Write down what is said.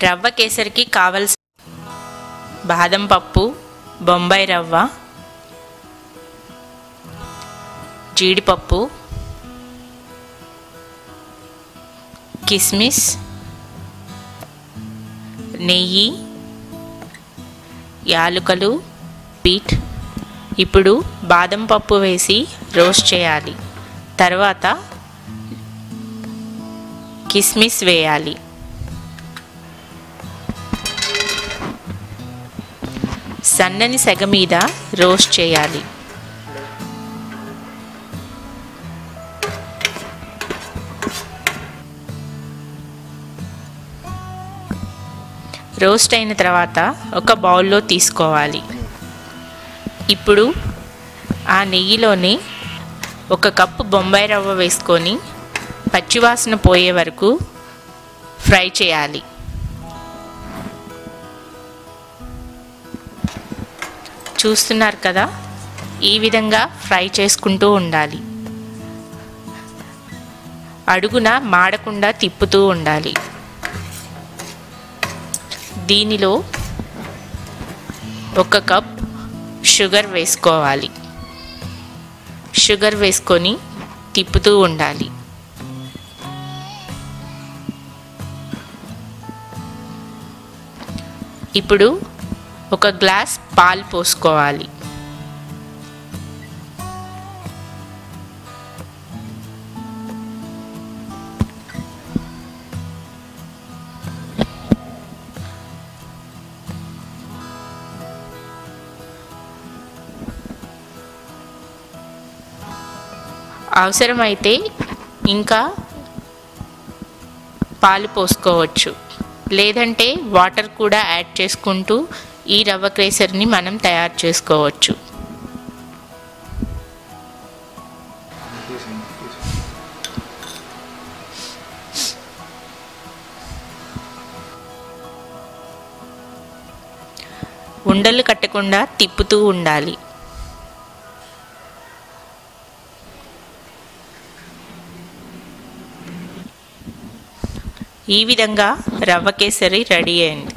రవ్వ కేసరికి కావలసిన బాదం పప్పు బొంబాయి రవ్వ జీడిపప్పు కిస్మిస్ నెయ్యి యాలుకలు బీట్ ఇప్పుడు బాదం పప్పు వేసి రోస్ట్ చేయాలి తర్వాత కిస్మిస్ వేయాలి సన్నని సెగ మీద రోస్ట్ చేయాలి రోస్ట్ అయిన తర్వాత ఒక బౌల్లో తీసుకోవాలి ఇప్పుడు ఆ నెయ్యిలోనే ఒక కప్పు బొంబాయి రవ్వ వేసుకొని పచ్చివాసన పోయే వరకు ఫ్రై చేయాలి చూస్తున్నారు కదా ఈ విధంగా ఫ్రై చేసుకుంటూ ఉండాలి అడుగున మాడకుండా తిప్పుతూ ఉండాలి దీనిలో ఒక కప్ షుగర్ వేసుకోవాలి షుగర్ వేసుకొని తిప్పుతూ ఉండాలి ఇప్పుడు ఒక గ్లాస్ పాలు పోసుకోవాలి అవసరమైతే ఇంకా పాలు పోసుకోవచ్చు లేదంటే వాటర్ కూడా యాడ్ చేసుకుంటూ ఈ రవ్వ కేసరిని మనం తయారు చేసుకోవచ్చు ఉండలు కట్టకుండా తిప్పుతూ ఉండాలి ఈ విధంగా రవ్వ కేసరి రెడీ అయింది